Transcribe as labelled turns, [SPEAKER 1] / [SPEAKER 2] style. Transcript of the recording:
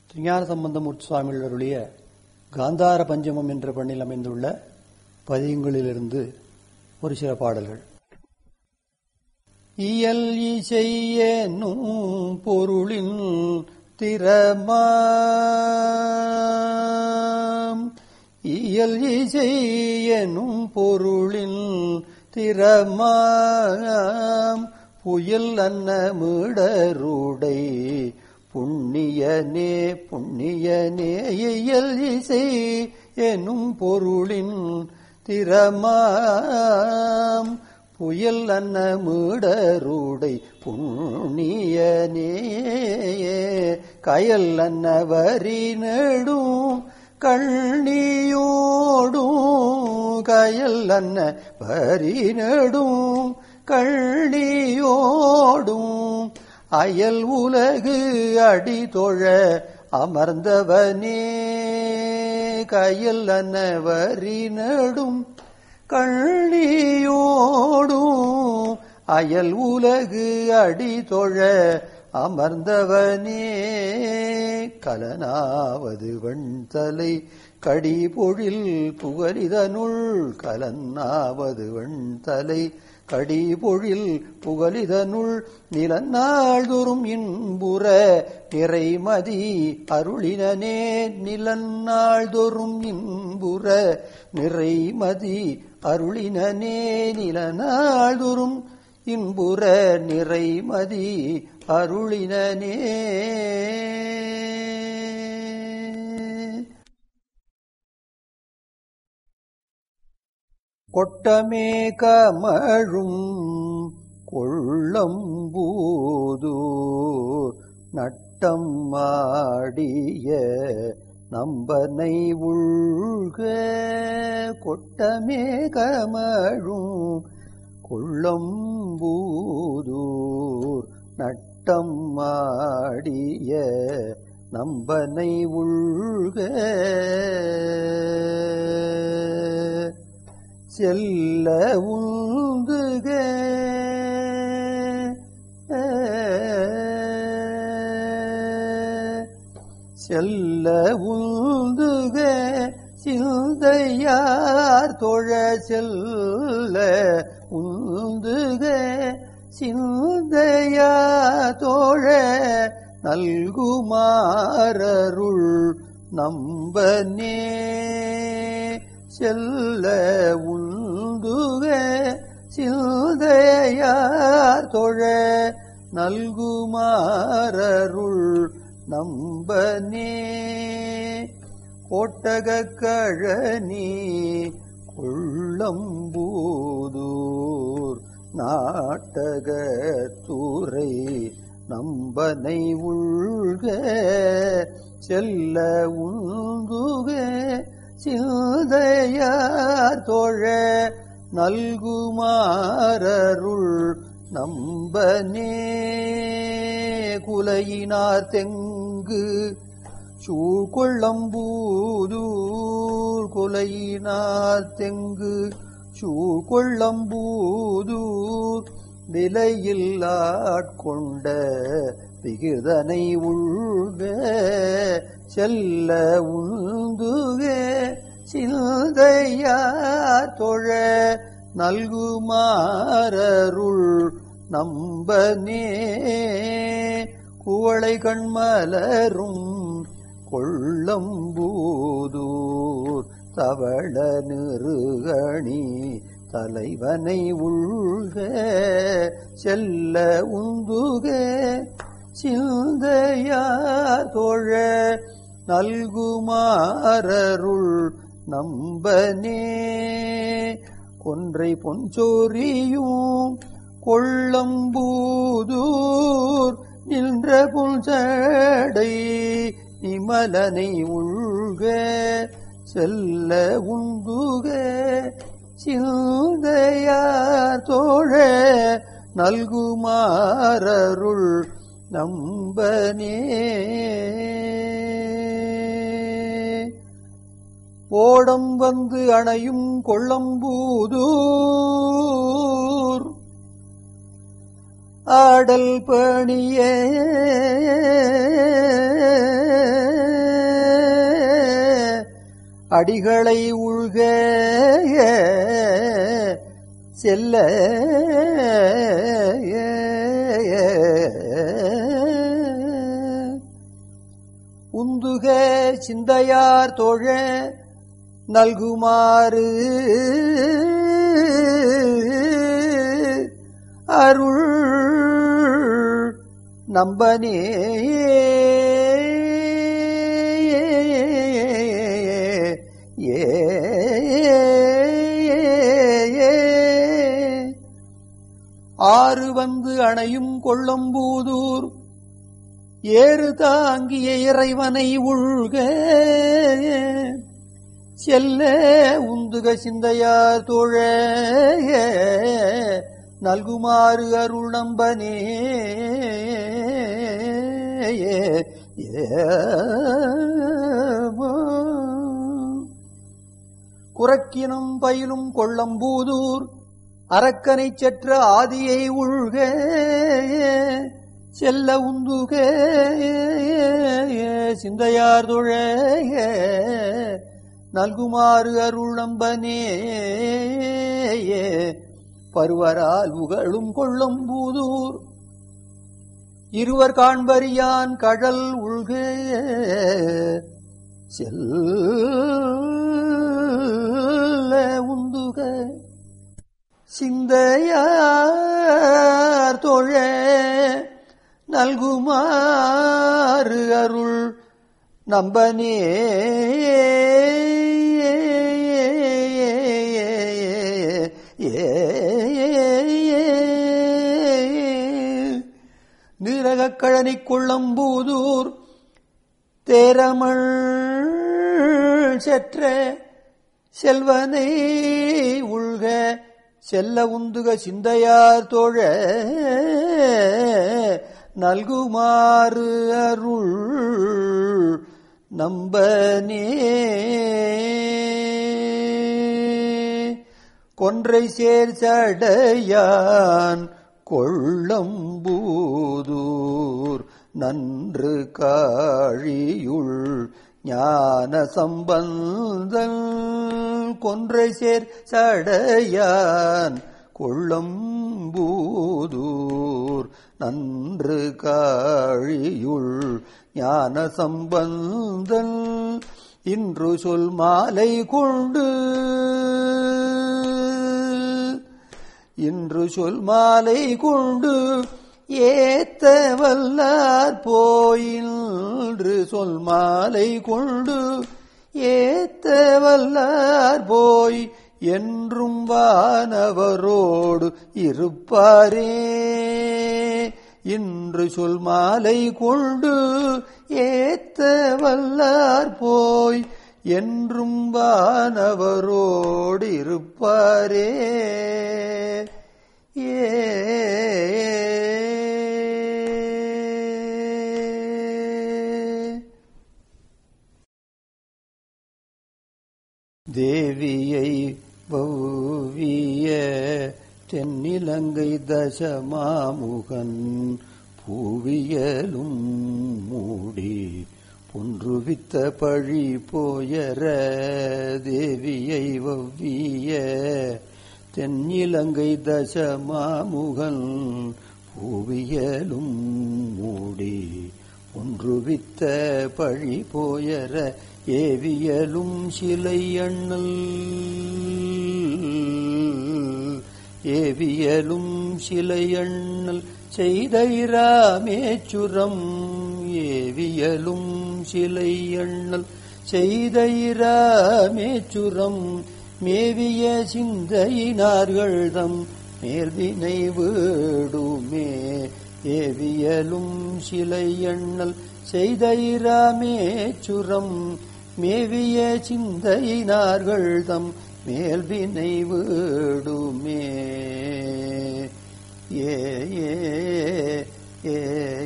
[SPEAKER 1] திருஞான சம்பந்தமூர்த்தி சுவாமிகள் அருளிய காந்தார பஞ்சமம் என்ற பண்ணில் அமைந்துள்ள பதியங்களிலிருந்து ஒரு சில பாடல்கள் இயல் இசையனும் பொருளின் திறமாம் இயல் இசையனும் பொருளின் திறமாம் புயல் அன்ன மிடருடை புண்ணியனே புண்ணியனே இயல் இசை எனும் பொருளின் திறமாம் புயல் அன்ன மிடருடை புண்ணியனே கயல் அன்ன வரி நெடும் கண்ணியோடும் கயல் அன்ன வரி நெடும் கள்ளியோடும் அயல் உலகு அடி தொழ அமர்ந்தவனே கயல் அன்னவரி நடும் கள்ளியோடும் அயல் உலகு அடி தொழ அமர்ந்தவனே கலனாவது வெண்தலை கடி பொழில் புகலிதனுள் கலனாவது வெண்தலை கடி பொழில் புகலிதனுள் நிலநாள்தோறும் இன்புற நிறைமதி அருளினனே நிலநாள்தோறும் இன்புற நிறைமதி அருளினனே நிலநாள்தோறும் இன்புற நிறைமதி அருளினனே கொட்டமே கமழும் கொள்ளம்பூது நட்டம் ஆடிய நம்பனை உள்க கொட்டமே கமழும் கொள்ளம்பூதூர் நட்டம் ஆடிய நம்பனை உள்க செல்ல உந்துக செல்ல உந்துக சிந்தையார் தொழ செல்ல உந்துக சிந்தையா தோழ நல்குமாரருள் நம்பனே செல்ல உந்துக சிந்தையார் தொழ நல்குமாரருள் நம்பனே கோட்டக கழனி கொள்ளம்பூதூர் நாட்டக தூரை நம்பனை உள்க செல்ல உந்துக சிந்தையார் தோழ நல்குமாரருள் நம்பனே குலையினார் தெங்கு சூழ்கொள்ளம்பூதூர் குலையினார் தெங்கு சூழ்கொள்ளம்பூதூர் விலையில்லாட்கொண்ட விகிதனை உள்க செல்ல உந்துக சிந்தையா தொழ நல்குமாரருள் நம்பனே குவளை கண்மலரும் கொள்ளம்பூதூர் தவள நிறுகணி தலைவனை உள்க செல்ல உந்துக சிந்தையார் தோழ நல்குமாரருள் நம்பனே கொன்றை பொஞ்சோரியும் கொள்ளம்பூதூர் நின்ற புல்சடை நிமலனை உள்க செல்ல உந்துக சிந்தையார் தோழ நல்குமாரருள் நம்பனே ஓடம் வந்து அணையும் கொள்ளம்பூதூர் ஆடல் பணியே அடிகளை உள்க செல்ல உந்துக சிந்தையார் தோழ நல்குமாறு அருள் நம்பனே ஏ ஆறு வந்து அணையும் கொள்ளம்பூதூர் ஏறு தாங்கிய இறைவனை உள்க செல்ல உந்துக சிந்தையார் தோழ நல்குமாறு அருள் நம்பனே குரக்கினும் பயிலும் கொள்ளம்பூதூர் அரக்கனைச் செற்ற ஆதியை உள்க செல்ல உந்துக சிந்தையார் தொழ நல்குமாறு அருள் நம்பனே பருவரால் உகழும் கொள்ளும் பூதூர் இருவர் காண்பறியான் கடல் உள்க செல்ல உந்துக சிந்தையார் தொழ நல்குமாறு அருள் நம்பனே நிரகக்கழனி கொள்ளம்பூதூர் தேரமள் செற்ற செல்வனை உள்க செல்ல உந்துக சிந்தையார் தோழ நல்குமாறு அருள் நம்பனே கொன்றை சேர் சடையான் கொள்ளம்பூதூர் நன்று காழியுள் ஞான சம்பந்தன் கொன்றை சேர் சடையான் கொள்ளம்பூதூர் நன்று காழியுள் ஞான சம்பந்தன் இன்று சொல் மாலை கொண்டு இன்று சொல் மாலை கொண்டு ஏத்த வல்லார் போயின்று சொல் மாலை கொண்டு ஏத்த வல்லார் போய் என்றும் வானவரோடு இருப்பாரே இன்று சொல் மாலை கொண்டு ஏத்த வல்லார் போய் என்றும் வானவரோடு இருப்பாரே ஏ தேவியை பௌவிய தென்னிலங்கை தசமாமுகன் பூவியலும் மூடி பொன்றுவித்த பழி போயர தேவியை வவ்விய தென்னிலங்கை தசமாமுகன் பூவியலும் மூடி ஒன்றுவித்த பழி போயர ஏவியலும் சிலை அண்ணல் ஏவியலும் சிலை அண்ணல் செய்த இராமேச்சுரம் ஏவியலும் சிலை அண்ணல் செய்த இராமேச்சுரம் மேவிய சிந்தையினார்கள் தம் மேல்வினை வீடுமே ஏவியலும் சிலை எண்ணல் செய்த இராமேச்சுரம் மேவிய சிந்தையினார்கள் தம் மேல்வினை வீடுமே ஏ ஏ ஏ